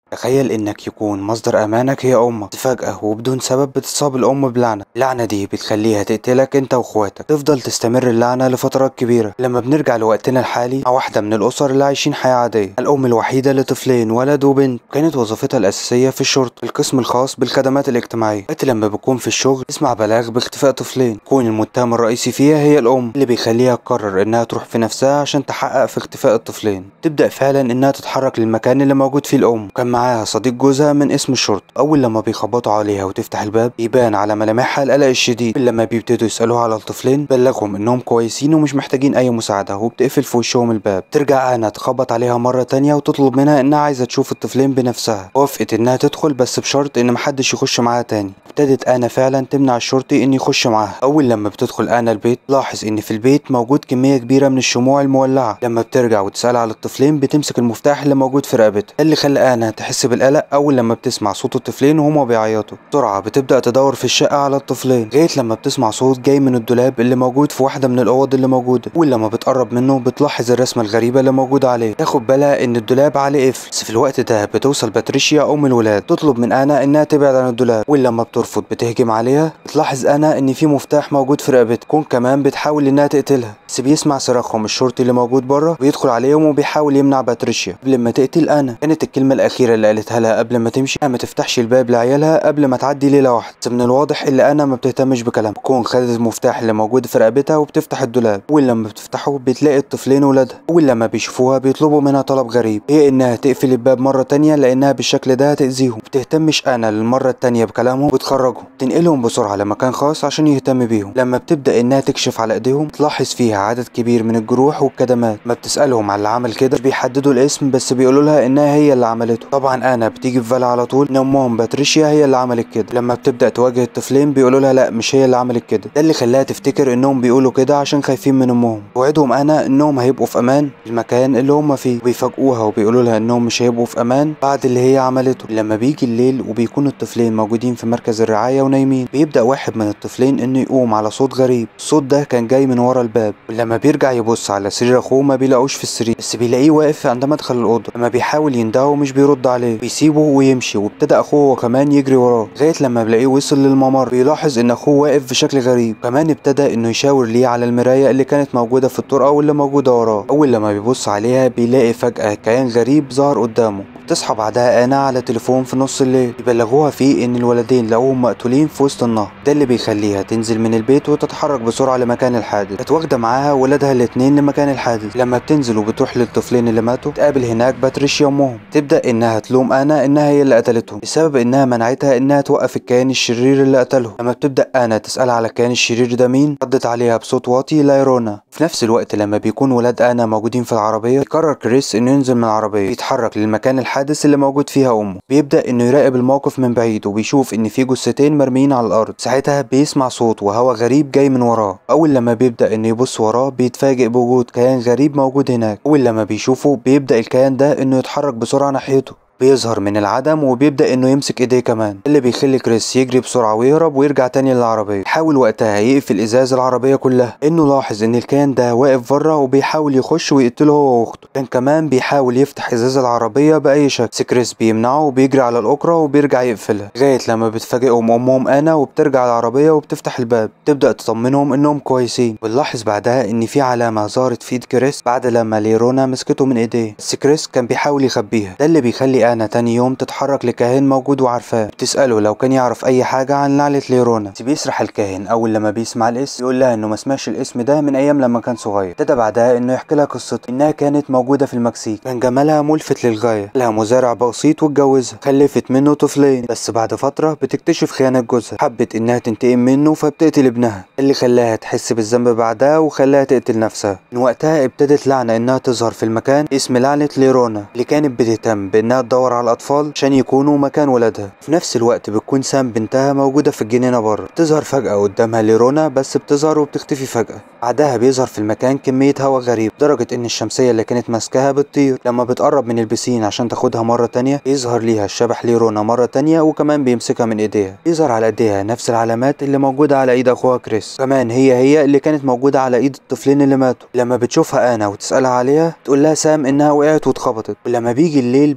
تخيل انك يكون مصدر امانك هي امك فجأة وبدون سبب بتصاب الام بلعنة اللعنة دي بتخليها تقتلك انت واخواتك تفضل تستمر اللعنة لفترات كبيرة لما بنرجع لوقتنا الحالي مع واحدة من الاسر اللي عايشين حياة عادية الام الوحيدة لطفلين ولد وبنت كانت وظيفتها الاساسية في الشرطة القسم الخاص بالخدمات الاجتماعية وقت لما بتكون في الشغل تسمع بلاغ باختفاء طفلين يكون المتهم الرئيسي فيها هي الام اللي بيخليها تقرر انها تروح في نفسها عشان تحقق في اختفاء الطفلين تبدأ فعلا انها تتحرك للمكان اللي موجود فيه الام وكان معاها صديق جوزها من اسم الشرطة أول لما بيخبطوا عليها وتفتح الباب يبان على ملامحها القلق الشديد لما بيبتدوا يسألوها على الطفلين بلغهم إنهم كويسين ومش محتاجين أي مساعدة وبتقفل في وشهم الباب ترجع أنا تخبط عليها مرة تانية وتطلب منها إنها عايزة تشوف الطفلين بنفسها وافقت إنها تدخل بس بشرط إن محدش يخش معاها تاني ابتدت أنا فعلا تمنع الشرطي إنه يخش معاها أول لما بتدخل أنا البيت لاحظ إن في البيت موجود كمية كبيرة من الشموع المولعة لما بترجع وتسأل على الطفلين بتمسك المفتاح اللي موجود في رقبتها ده اللي خلى أنا تحس بالقلق أول لما بتسمع صوت الطفلين وهما بيعيطوا بسرعة بتبدأ تدور في الشقة على الطفلين لغاية لما بتسمع صوت جاي من الدولاب اللي موجود في واحدة من الأوض اللي موجودة أول لما بتقرب منه بتلاحظ الرسمة الغريبة اللي موجودة عليه تاخد بالها إن الدولاب عليه قفل بس في الوقت ده بتوصل باتريشيا أم الولاد تطلب من أنا إنها تبعد عن الدولاب ولما بترفض بتهجم عليها بتلاحظ أنا إن في مفتاح موجود في رقبتها كون كمان بتحاول إنها تقتلها بس بيسمع صراخهم الشرطي اللي موجود بره بيدخل عليهم وبيحاول يمنع باتريشيا قبل ما تقتل أنا كانت الكلمة الأخيرة اللي قالتها لها قبل ما تمشي ما تفتحش الباب لعيالها قبل ما تعدي ليلة واحدة بس من الواضح اللي أنا ما بتهتمش بكلامها كون خدت المفتاح اللي موجود في رقبتها وبتفتح الدولاب أول لما بتفتحه بتلاقي الطفلين ولادها أول لما بيشوفوها بيطلبوا منها طلب غريب هي إنها تقفل الباب مرة تانية لأنها بالشكل ده هتأذيهم بتهتمش أنا للمرة التانية بكلامهم وتخرجهم تنقلهم بسرعة لمكان خاص عشان يهتم بيهم لما بتبدأ إنها تكشف على إيديهم تلاحظ فيها عدد كبير من الجروح والكدمات ما بتسألهم على اللي عمل كده مش بيحددوا الاسم بس بيقولوا لها إنها هي اللي عملته طبعا أنا بتيجي في بالها على طول إن أمهم باتريشيا هي اللي عملت كده لما بتبدأ تواجه الطفلين بيقولوا لها لا مش هي اللي عملت كده ده اللي خلاها تفتكر إنهم بيقولوا كده عشان خايفين من أمهم وعدهم أنا إنهم هيبقوا في أمان في المكان اللي هم فيه وبيفاجئوها وبيقولوا لها إنهم مش هيبقوا في أمان بعد اللي هي عملته لما بيجي الليل وبيكون الطفلين موجودين في مركز الرعاية ونايمين بيبدأ واحد من الطفلين إنه يقوم على صوت غريب الصوت ده كان جاي من ورا الباب ولما بيرجع يبص على سرير أخوه ما بيلاقوش في السرير بس بيلاقيه واقف عند مدخل الأوضة لما بيحاول يندهه مش بيرد عليه بيسيبه ويمشي وابتدى أخوه هو كمان يجري وراه لغاية لما بيلاقيه وصل للممر بيلاحظ إن أخوه واقف بشكل غريب كمان ابتدى إنه يشاور ليه على المراية اللي كانت موجودة في الطرقة واللي موجودة وراه أول لما بيبص عليها بيلاقي فجأة كيان غريب ظهر قدامه تصحى بعدها انا على تليفون في نص الليل يبلغوها فيه ان الولدين لقوهم مقتولين في وسط النهر ده اللي بيخليها تنزل من البيت وتتحرك بسرعه لمكان الحادث كانت واخده معاها ولادها الاتنين لمكان الحادث لما بتنزل وبتروح للطفلين اللي ماتوا تقابل هناك باتريشيا امهم تبدا انها تلوم انا انها هي اللي قتلتهم بسبب انها منعتها انها توقف الكائن الشرير اللي قتلهم لما بتبدا انا تسال على الكائن الشرير ده مين ردت عليها بصوت واطي لايرونا في نفس الوقت لما بيكون ولاد انا موجودين في العربيه يقرر كريس انه ينزل من العربيه يتحرك للمكان الحادث اللي موجود فيها امه بيبدا انه يراقب الموقف من بعيد وبيشوف ان في جثتين مرميين على الارض ساعتها بيسمع صوت وهواء غريب جاي من وراه اول لما بيبدا انه يبص وراه بيتفاجئ بوجود كيان غريب موجود هناك اول لما بيشوفه بيبدا الكيان ده انه يتحرك بسرعه ناحيته بيظهر من العدم وبيبدا انه يمسك ايديه كمان اللي بيخلي كريس يجري بسرعه ويهرب ويرجع تاني للعربيه يحاول وقتها يقفل ازاز العربيه كلها انه لاحظ ان الكائن ده واقف بره وبيحاول يخش ويقتله هو واخته كان كمان بيحاول يفتح ازاز العربيه باي شكل بس كريس بيمنعه وبيجري على الاكره وبيرجع يقفلها لغايه لما بتفاجئهم امهم انا وبترجع العربيه وبتفتح الباب تبدا تطمنهم انهم كويسين بنلاحظ بعدها ان في علامه ظهرت في ايد كريس بعد لما ليرونا مسكته من ايديه بس كريس كان بيحاول يخبيها ده اللي بيخلي انا تاني يوم تتحرك لكاهن موجود وعارفاه بتسأله لو كان يعرف أي حاجة عن لعنة ليرونا بس بيسرح الكاهن أول لما بيسمع الاسم يقول لها إنه ما سمعش الاسم ده من أيام لما كان صغير ابتدى بعدها إنه يحكي لها قصته إنها كانت موجودة في المكسيك كان جمالها ملفت للغاية لها مزارع بسيط واتجوزها خلفت منه طفلين بس بعد فترة بتكتشف خيانة جوزها حبت إنها تنتقم منه فبتقتل ابنها اللي خلاها تحس بالذنب بعدها وخلاها تقتل نفسها من وقتها ابتدت لعنة إنها تظهر في المكان اسم لعنة ليرونا اللي كانت بتهتم بإنها تدور على الأطفال عشان يكونوا مكان ولادها في نفس الوقت بتكون سام بنتها موجودة في الجنينة بره بتظهر فجأة قدامها ليرونا بس بتظهر وبتختفي فجأة بعدها بيظهر في المكان كمية هواء غريب لدرجة إن الشمسية اللي كانت ماسكاها بتطير لما بتقرب من البسين عشان تاخدها مرة تانية يظهر ليها الشبح ليرونا مرة تانية وكمان بيمسكها من إيديها يظهر على إيديها نفس العلامات اللي موجودة على إيد أخوها كريس كمان هي هي اللي كانت موجودة على إيد الطفلين اللي ماتوا لما بتشوفها أنا وتسألها عليها تقول لها سام إنها وقعت واتخبطت ولما بيجي الليل بنلاقي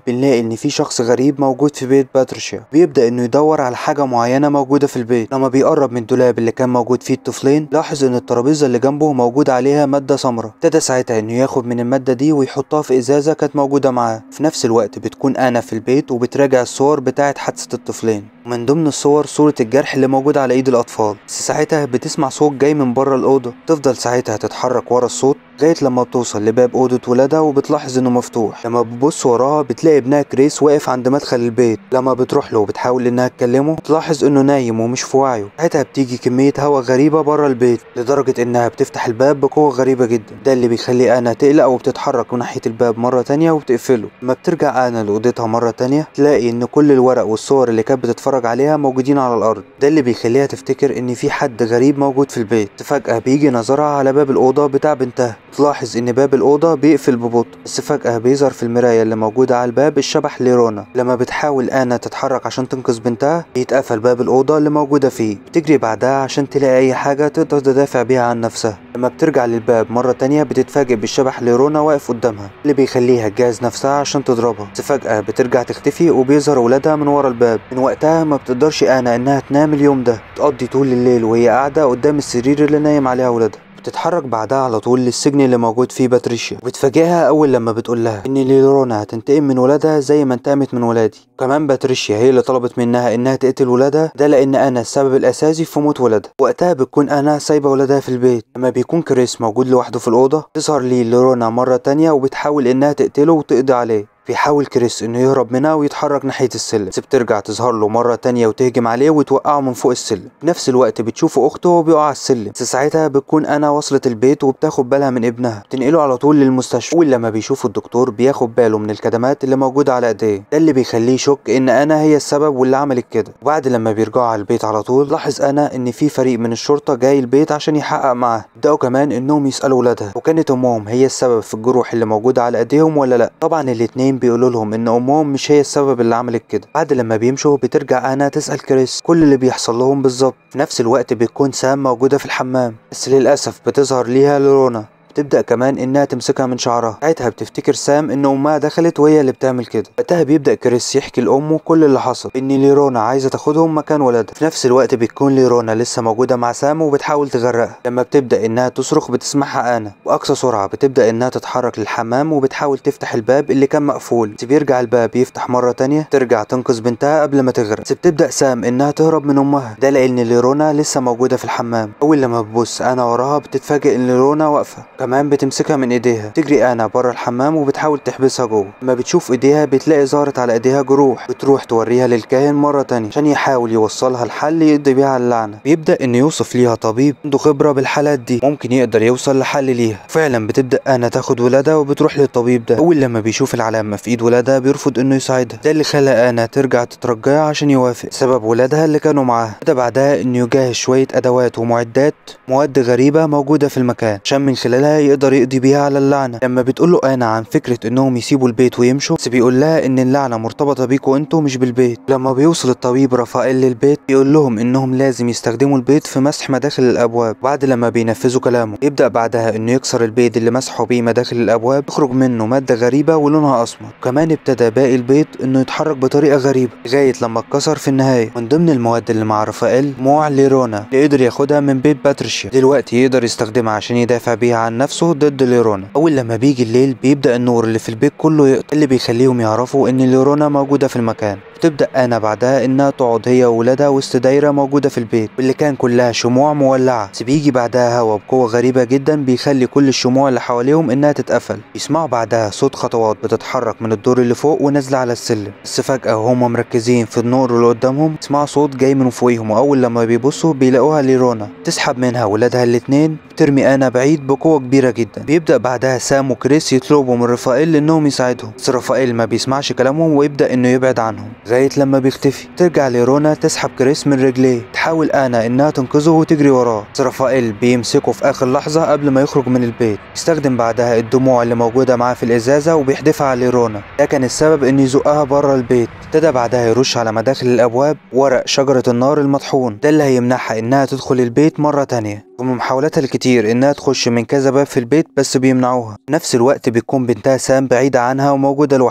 ان في شخص غريب موجود في بيت باتريشيا بيبدا انه يدور على حاجه معينه موجوده في البيت لما بيقرب من الدولاب اللي كان موجود فيه الطفلين لاحظ ان الترابيزه اللي جنبه موجود عليها ماده سمراء ابتدى ساعتها انه ياخد من الماده دي ويحطها في ازازه كانت موجوده معاه في نفس الوقت بتكون انا في البيت وبتراجع الصور بتاعه حادثه الطفلين ومن ضمن الصور صورة الجرح اللي موجود على ايد الاطفال بس ساعتها بتسمع صوت جاي من بره الاوضة تفضل ساعتها تتحرك ورا الصوت لغاية لما بتوصل لباب أوضة ولادها وبتلاحظ إنه مفتوح لما بتبص وراها بتلاقي ابنها كريس واقف عند مدخل البيت لما بتروح له وبتحاول إنها تكلمه تلاحظ إنه نايم ومش في وعيه ساعتها بتيجي كمية هوا غريبة بره البيت لدرجة إنها بتفتح الباب بقوة غريبة جدا ده اللي بيخلي أنا تقلق وبتتحرك من ناحية الباب مرة تانية وبتقفله لما بترجع أنا لأوضتها مرة تانية تلاقي إن كل الورق والصور اللي كانت بتتفرج عليها موجودين على الأرض ده اللي بيخليها تفتكر إن في حد غريب موجود في البيت فجأة بيجي نظرها على باب الأوضة بتاع بنتها تلاحظ إن باب الأوضة بيقفل ببطء بس فجأة بيظهر في المراية اللي موجودة على الباب الشبح ليرونا لما بتحاول أنا تتحرك عشان تنقذ بنتها بيتقفل باب الأوضة اللي موجودة فيه بتجري بعدها عشان تلاقي أي حاجة تقدر تدافع بيها عن نفسها لما بترجع للباب مرة تانية بتتفاجئ بالشبح ليرونا واقف قدامها اللي بيخليها تجهز نفسها عشان تضربها بس فجأة بترجع تختفي وبيظهر ولادها من ورا الباب من وقتها ما بتقدرش أنا إنها تنام اليوم ده تقضي طول الليل وهي قاعدة قدام السرير اللي نايم عليها ولادها بتتحرك بعدها على طول للسجن اللي موجود فيه باتريشيا وبتفاجئها اول لما بتقول لها ان ليرونا هتنتقم من ولادها زي ما انتقمت من ولادي كمان باتريشيا هي اللي طلبت منها انها تقتل ولادها ده لان انا السبب الاساسي في موت ولادها وقتها بتكون انا سايبه ولادها في البيت لما بيكون كريس موجود لوحده في الاوضه تظهر لي ليرونا مره تانية وبتحاول انها تقتله وتقضي عليه بيحاول كريس انه يهرب منها ويتحرك ناحية السلم بس بترجع تظهر له مرة تانية وتهجم عليه وتوقعه من فوق السلم بنفس الوقت بتشوف اخته وهو بيقع على السلم بس ساعتها بتكون انا وصلت البيت وبتاخد بالها من ابنها بتنقله على طول للمستشفى ولما بيشوف الدكتور بياخد باله من الكدمات اللي موجودة على ايديه ده اللي بيخليه يشك ان انا هي السبب واللي عملت كده وبعد لما بيرجعوا على البيت على طول لاحظ انا ان في فريق من الشرطة جاي البيت عشان يحقق معاه بدأوا كمان انهم يسألوا ولادها وكانت امهم هي السبب في الجروح اللي موجودة على ايديهم ولا لا طبعا الاتنين بيقولوا لهم ان امهم مش هي السبب اللي عملت كده بعد لما بيمشوا بترجع انا تسال كريس كل اللي بيحصل لهم بالظبط في نفس الوقت بتكون سام موجوده في الحمام بس للاسف بتظهر ليها لورونا بتبدأ كمان إنها تمسكها من شعرها ساعتها بتفتكر سام إن أمها دخلت وهي اللي بتعمل كده وقتها بيبدأ كريس يحكي لأمه كل اللي حصل إن ليرونا عايزة تاخدهم مكان ولادها في نفس الوقت بتكون ليرونا لسه موجودة مع سام وبتحاول تغرقها لما بتبدأ إنها تصرخ بتسمعها أنا وأقصى سرعة بتبدأ إنها تتحرك للحمام وبتحاول تفتح الباب اللي كان مقفول بس بيرجع الباب يفتح مرة تانية ترجع تنقذ بنتها قبل ما تغرق بس بتبدأ سام إنها تهرب من أمها ده لأن ليرونا لسه موجودة في الحمام أول لما بتبص أنا وراها بتتفاجئ إن ليرونا واقفة كمان بتمسكها من ايديها تجري انا بره الحمام وبتحاول تحبسها جوه لما بتشوف ايديها بتلاقي ظهرت على ايديها جروح بتروح توريها للكاهن مره تانية عشان يحاول يوصلها الحل يقضي بيها على اللعنه بيبدا انه يوصف ليها طبيب عنده خبره بالحالات دي ممكن يقدر يوصل لحل ليها فعلا بتبدا انا تاخد ولادها وبتروح للطبيب ده اول لما بيشوف العلامه في ايد ولادها بيرفض انه يساعدها ده اللي خلى انا ترجع تترجاه عشان يوافق سبب ولادها اللي كانوا معاها بدا بعدها انه يجهز شويه ادوات ومعدات مواد غريبه موجوده في المكان عشان من خلالها يقدر يقضي بيها على اللعنه لما بتقول له انا عن فكره انهم يسيبوا البيت ويمشوا بس بيقول لها ان اللعنه مرتبطه بيكوا انتوا مش بالبيت لما بيوصل الطبيب رافائيل للبيت بيقول لهم انهم لازم يستخدموا البيت في مسح مداخل الابواب بعد لما بينفذوا كلامه يبدا بعدها انه يكسر البيض اللي مسحوا بيه مداخل الابواب يخرج منه ماده غريبه ولونها اسمر وكمان ابتدى باقي البيت انه يتحرك بطريقه غريبه لغايه لما اتكسر في النهايه من ضمن المواد اللي مع رافائيل موع ليرونا اللي قدر ياخدها من بيت باتريشيا دلوقتي يقدر يستخدمها عشان يدافع بيها عن نفسه ضد ليرونا اول لما بيجي الليل بيبدا النور اللي في البيت كله يقطع اللي بيخليهم يعرفوا ان ليرونا موجوده في المكان بتبدأ أنا بعدها إنها تقعد هي وولادها وسط دايرة موجودة في البيت واللي كان كلها شموع مولعة بس بيجي بعدها هوا بقوة غريبة جدا بيخلي كل الشموع اللي حواليهم إنها تتقفل يسمعوا بعدها صوت خطوات بتتحرك من الدور اللي فوق ونازلة على السلم بس فجأة وهم مركزين في النور اللي قدامهم يسمعوا صوت جاي من فوقيهم وأول لما بيبصوا بيلاقوها ليرونا تسحب منها ولادها الاتنين ترمي أنا بعيد بقوة كبيرة جدا بيبدأ بعدها سام وكريس يطلبوا من رافائيل إنهم يساعدهم بس رافائيل ما بيسمعش كلامهم ويبدأ إنه يبعد عنهم لغاية لما بيختفي ترجع ليرونا تسحب كريس من رجليه تحاول انا انها تنقذه وتجري وراه بس رافائيل بيمسكه في اخر لحظة قبل ما يخرج من البيت يستخدم بعدها الدموع اللي موجودة معاه في الازازة وبيحدفها على ليرونا ده كان السبب ان يزقها بره البيت ابتدى بعدها يرش على مداخل الابواب ورق شجرة النار المطحون ده اللي هيمنعها انها تدخل البيت مرة تانية ومن محاولاتها الكتير انها تخش من كذا باب في البيت بس بيمنعوها في نفس الوقت بيكون بنتها سام بعيدة عنها وموجودة لوحدها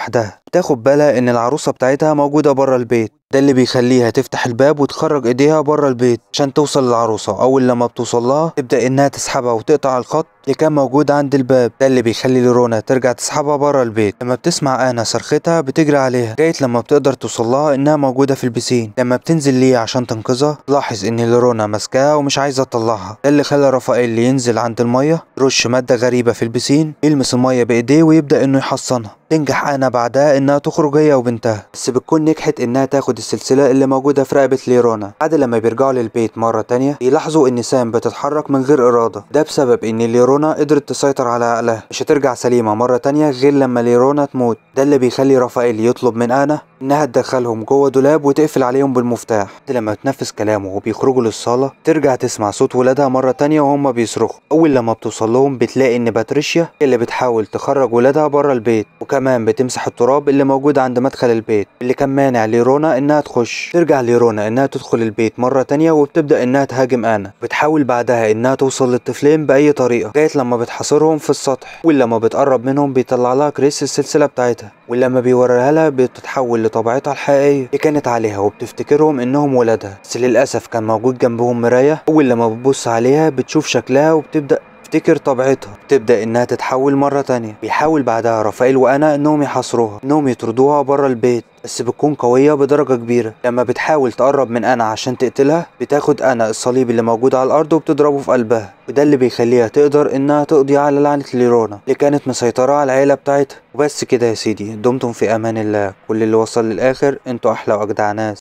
تاخد بالها ان العروسة بتاعتها موجودة بره البيت ده اللي بيخليها تفتح الباب وتخرج ايديها بره البيت عشان توصل للعروسة اول لما بتوصل لها تبدأ انها تسحبها وتقطع الخط اللي كان موجود عند الباب ده اللي بيخلي ليرونا ترجع تسحبها بره البيت لما بتسمع انا صرختها بتجري عليها لغايه لما بتقدر توصل لها انها موجوده في البسين لما بتنزل ليه عشان تنقذها تلاحظ ان ليرونا ماسكاها ومش عايزه تطلعها ده اللي خلى رافائيل ينزل عند الميه يرش ماده غريبه في البسين يلمس الميه بايديه ويبدا انه يحصنها تنجح انا بعدها انها تخرج هي وبنتها بس بتكون نجحت انها تاخد السلسله اللي موجوده في رقبه ليرونا بعد لما بيرجعوا للبيت مره تانية بيلاحظوا ان سام بتتحرك من غير اراده ده بسبب ان ليرونا قدرت تسيطر على عقلها مش هترجع سليمه مره تانية غير لما ليرونا تموت ده اللي بيخلي رافائيل يطلب من انا انها تدخلهم جوه دولاب وتقفل عليهم بالمفتاح بعد لما تنفذ كلامه وبيخرجوا للصاله ترجع تسمع صوت ولادها مره تانية وهم بيصرخوا اول لما بتوصل لهم بتلاقي ان باتريشيا هي اللي بتحاول تخرج ولادها بره البيت وكمان بتمسح التراب اللي موجود عند مدخل البيت اللي كان مانع ليرونا انها تخش ترجع ليرونا انها تدخل البيت مره تانية وبتبدا انها تهاجم انا بتحاول بعدها انها توصل للطفلين باي طريقه لغايه لما بتحاصرهم في السطح ولما بتقرب منهم بيطلع لها كريس السلسله بتاعتها ولما بيوريها لها بتتحول لطبيعتها الحقيقيه اللي كانت عليها وبتفتكرهم انهم ولادها بس للاسف كان موجود جنبهم مرايه اول لما بتبص عليها بتشوف شكلها وبتبدا تفتكر طبيعتها تبدأ إنها تتحول مرة تانية بيحاول بعدها رافائيل وأنا إنهم يحاصروها إنهم يطردوها بره البيت بس بتكون قوية بدرجة كبيرة لما بتحاول تقرب من أنا عشان تقتلها بتاخد أنا الصليب اللي موجود على الأرض وبتضربه في قلبها وده اللي بيخليها تقدر إنها تقضي على لعنة ليرونا اللي كانت مسيطرة على العيلة بتاعتها وبس كده يا سيدي دمتم في أمان الله كل اللي وصل للآخر انتوا أحلى وأجدع ناس